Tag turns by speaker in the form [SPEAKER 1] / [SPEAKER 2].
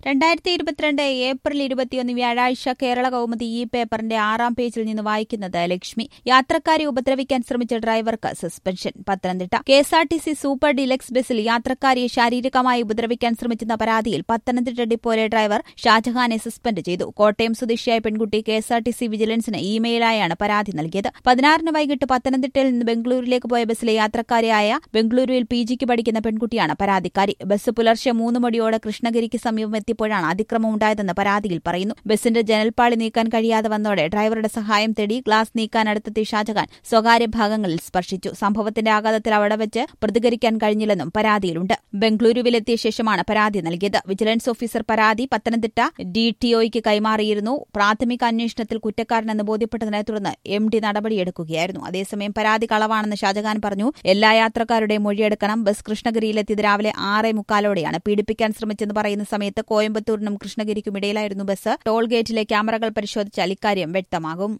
[SPEAKER 1] രണ്ടായിരത്തി ഇരുപത്തിരണ്ട് ഏപ്രിൽ ഇരുപത്തിയൊന്ന് വ്യാഴാഴ്ച കേരള കൗമുദി ഈ പേപ്പറിന്റെ ആറാം പേജിൽ നിന്ന് വായിക്കുന്നത് ലക്ഷ്മി യാത്രക്കാരെ ഉപദ്രവിക്കാൻ ശ്രമിച്ച ഡ്രൈവർക്ക് suspension Pathanamthitta K S R T C super deluxe ബസ്സിൽ യാത്രക്കാരെ ശാരീരികമായി ഉപദ്രവിക്കാൻ ശ്രമിച്ചെന്ന പരാതിയിൽ പത്തനംതിട്ട ഡിപ്പോയിലെ ഡ്രൈവർ ഷാജഹാനെ സസ്പെൻഡ് ചെയ്തു കോട്ടയം സ്വദേശിയായ പെൺകുട്ടി K S R T C വിജിലൻസിന് ഇമെയിലായാണ് പരാതി നൽകിയത് പതിനാറിന് വൈകിട്ട് പത്തനംതിട്ടയിൽ നിന്ന് ബംഗളൂരുവിലേക്ക് പോയ ബസ്സിലെ യാത്രക്കാരിയായ ബംഗളൂരുവിൽ പി ജിക്ക് പഠിക്കുന്ന പെൺകുട്ടിയാണ് പരാതിക്കാരി ബസ് പുലർച്ചെ മൂന്ന് മണിയോടെ കൃഷ്ണഗിരിക്ക് സമീപം എത്തിയപ്പോഴാണ് അതിക്രമം ഉണ്ടായതെന്ന് പരാതിയിൽ പറയുന്നു ബസിന്റെ ജനൽപ്പാളി നീക്കാൻ കഴിയാതെ വന്നതോടെ ഡ്രൈവറുടെ സഹായം തേടി ഗ്ലാസ് നീക്കാൻ അടുത്തെത്തിയ ഷാജഹാൻ സ്വകാര്യ ഭാഗങ്ങളിൽ സ്പർശിച്ചു സംഭവത്തിന്റെ ആഘാതത്തിൽ അവിടെ വെച്ച് പ്രതികരിക്കാൻ കഴിഞ്ഞില്ലെന്നും പരാതിയിലുണ്ട് ബംഗളൂരുവിലെത്തിയ ശേഷമാണ് പരാതി നൽകിയത് വിജിലൻസ് ഓഫീസർ പരാതി പത്തനംതിട്ട ഡിടിഒയ്ക്ക് കൈമാറിയിരുന്നു പ്രാഥമിക അന്വേഷണത്തിൽ കുറ്റക്കാരനെന്ന് ബോധ്യപ്പെട്ടതിനെ തുടർന്ന് എം ഡി നടപടിയെടുക്കുകയായിരുന്നു അതേസമയം പരാതി കളവാണെന്ന് ഷാജഹാൻ പറഞ്ഞു എല്ലാ യാത്രക്കാരുടെയും മൊഴിയെടുക്കണം ബസ് കൃഷ്ണഗിരിയിലെത്തിയത് രാവിലെ ആറേ മുക്കാലോടെയാണ് പീഡിപ്പിക്കാൻ ശ്രമിച്ചെന്ന് പറയുന്ന സമയത്ത് കോയമ്പത്തൂരിനും കൃഷ്ണഗിരിക്കും ഇടയിലായിരുന്നു ബസ് ടോൾ ഗേറ്റിലെ ക്യാമറകൾ പരിശോധിച്ചാൽ ഇക്കാര്യം വ്യക്തമാകും